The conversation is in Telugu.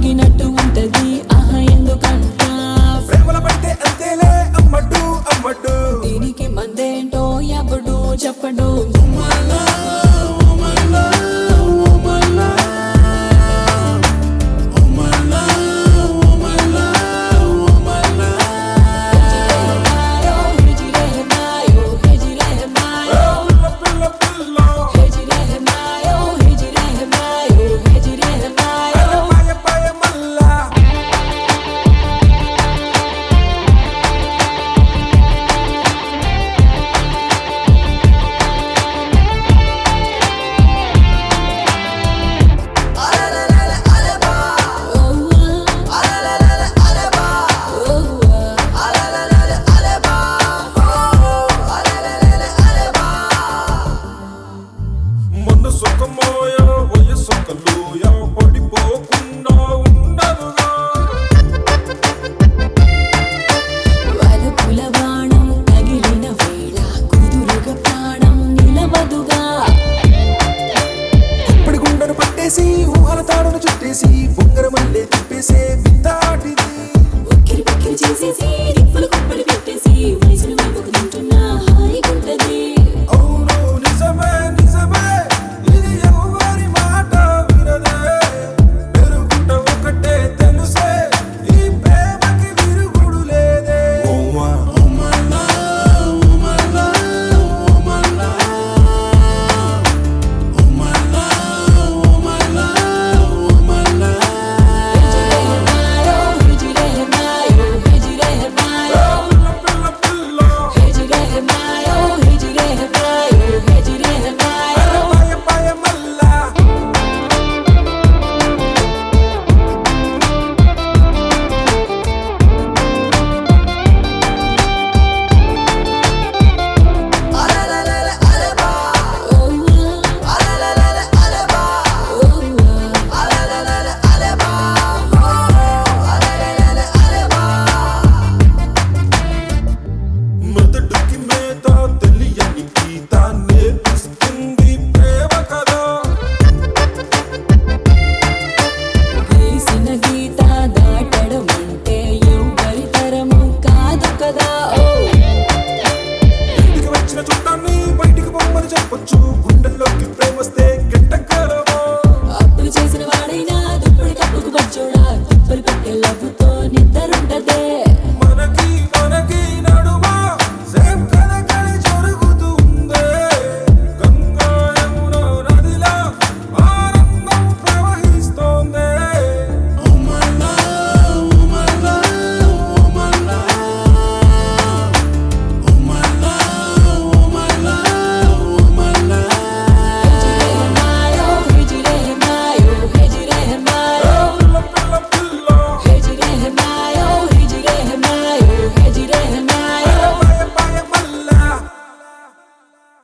ఆగినట్టు ఉంటది ఆహా ఎందుకంట ప్రేమల పడితే అంతేలే అమ్మడు అమ్మడు దీనికి మందేంటో ఎవడు చెప్పడు పిల్ల పిల్ల పిల్ల అరే పాయ పాయ మల్లా మొన్న సుఖమోయో వయసు కలుయో పడిపోకుండా ఉండదుగా వలపుల బాణం తగిలిన వేళ కుదురుగా ప్రాణం నిలవదుగా ఇప్పుడు గుండెను పట్టేసి ఊహల తాడును చుట్టేసి బొంగర మల్లె తిప్పేసే వింత